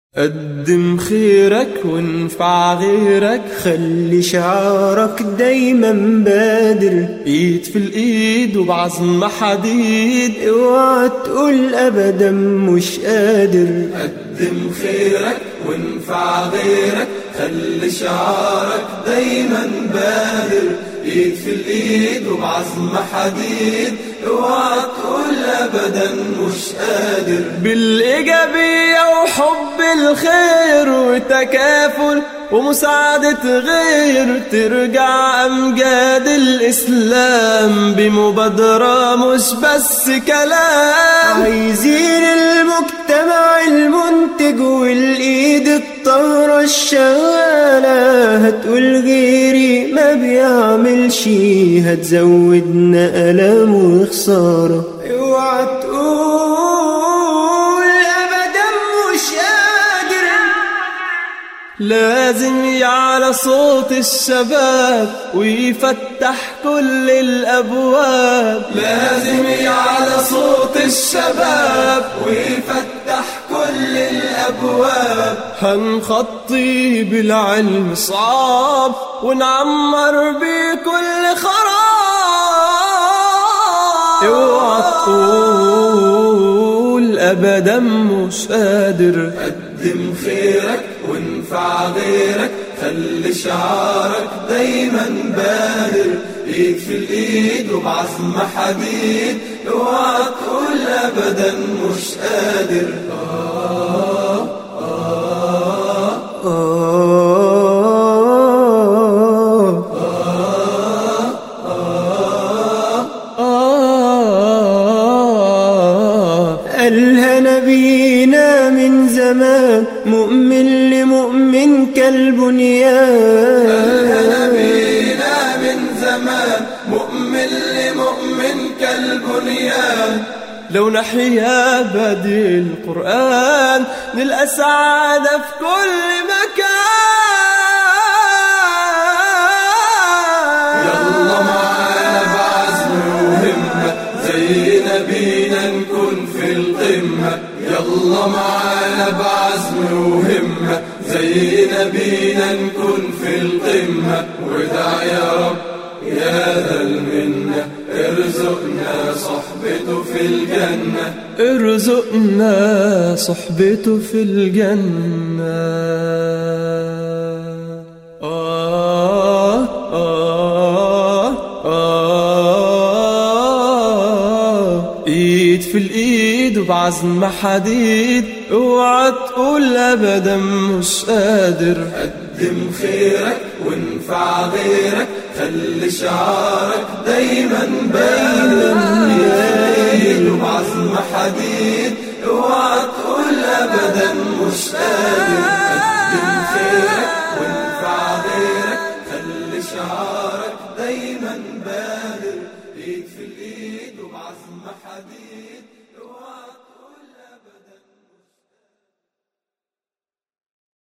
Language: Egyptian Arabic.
قدم خيرك وانفع غيرك خلي شعارك دايما بادر ايد في الايد وبعزم حديد اوعى تقول ابدا مش قادر قدم خيرك وانفع غيرك خلي شعارك دايما بادر ايد في الايد وبعزم حديد اوعى تقول ابدا مش قادر بالايجابيه وحب الخير وتكافل ومساعدة غير ترجع أمجاد الإسلام بمبادرة مش بس كلام عايزين المجتمع المنتج والإيد الطاهرة الشغالة هتقول غيري ما بيعملش هتزودنا ألم وخسارة اوعى تقول أبدا مش قادر لازم يعلى صوت الشباب ويفتح كل الأبواب لازم يعلى صوت الشباب ويفتح كل الأبواب هنخطي بالعلم صعب ونعمر بكل خراب اوعى تقول أبدا مش قادر قدم خيرك وانفع غيرك خلي شعارك دايما بادر ايد في الايد وبعزم حديد اوعى تقول ابدا مش قادر آه آه آه قالها نبينا من زمان مؤمن لمؤمن كالبنيان قالها نبينا من زمان مؤمن لمؤمن كالبنيان لو نحيا بدي القرآن نلقى سعادة في كل مكان يلا معانا بعزم وهمة زي نبينا نكون في القمة يلا معانا بعزم وهمة زي نبينا نكون في القمة ودع يا رب يا ذا المنة ارزقنا صحبته في الجنة ارزقنا صحبته في الجنة آه آه آه ايد في الايد وبعزم حديد اوعى تقول ابدا مش قادر قدم خيرك وانفع غيرك خلي شعارك دايما باين وبعزم حديد اوعى تقول ابدا مش قادر قدم خيرك وانفع غيرك خلي شعارك دايما بادر ايد في الايد وبعزم حديد اوعى